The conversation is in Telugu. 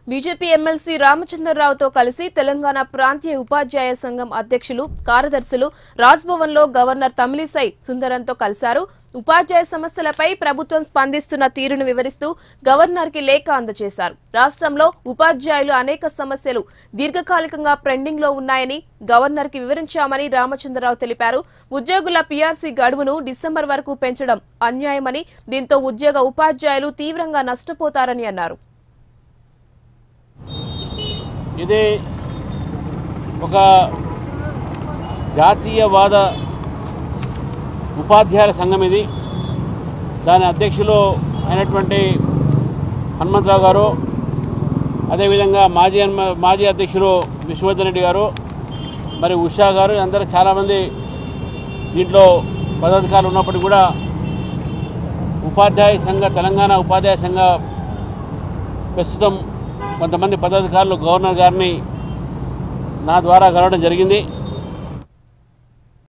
బీజేపీ ఎమ్మెల్సీ రామచంద్రరావుతో కలిసి తెలంగాణ ప్రాంతీయ ఉపాధ్యాయ సంఘం అధ్యక్షులు కార్యదర్శులు రాజ్భవన్ లో గవర్నర్ తమిళిసై సుందరంతో కలిశారు ఉపాధ్యాయ సమస్యలపై ప్రభుత్వం స్పందిస్తున్న తీరును వివరిస్తూ గవర్నర్ కి లేఖ అందజేశారు రాష్ట్రంలో ఉపాధ్యాయులు అనేక సమస్యలు దీర్ఘకాలికంగా పెండింగ్ లో ఉన్నాయని గవర్నర్ కి వివరించామని రామచంద్రరావు తెలిపారు ఉద్యోగుల పీఆర్సీ గడువును డిసెంబర్ వరకు పెంచడం అన్యాయమని దీంతో ఉద్యోగ ఉపాధ్యాయులు తీవ్రంగా నష్టపోతారని అన్నారు ఇది ఒక జాతీయవాద ఉపాధ్యాయుల సంఘం ఇది దాని అధ్యక్షులు అయినటువంటి హనుమంతరావు గారు అదేవిధంగా మాజీ హనుమ- మాజీ అధ్యక్షులు విశ్వవర్ధన్ రెడ్డి గారు మరి ఉషా గారు అందరూ చాలామంది దీంట్లో పదాధికారులు ఉన్నప్పటికీ కూడా ఉపాధ్యాయ సంఘ తెలంగాణ ఉపాధ్యాయ సంఘ ప్రస్తుతం కొంతమంది పదాధికారులు గవర్నర్ గారిని నా ద్వారా కలవడం జరిగింది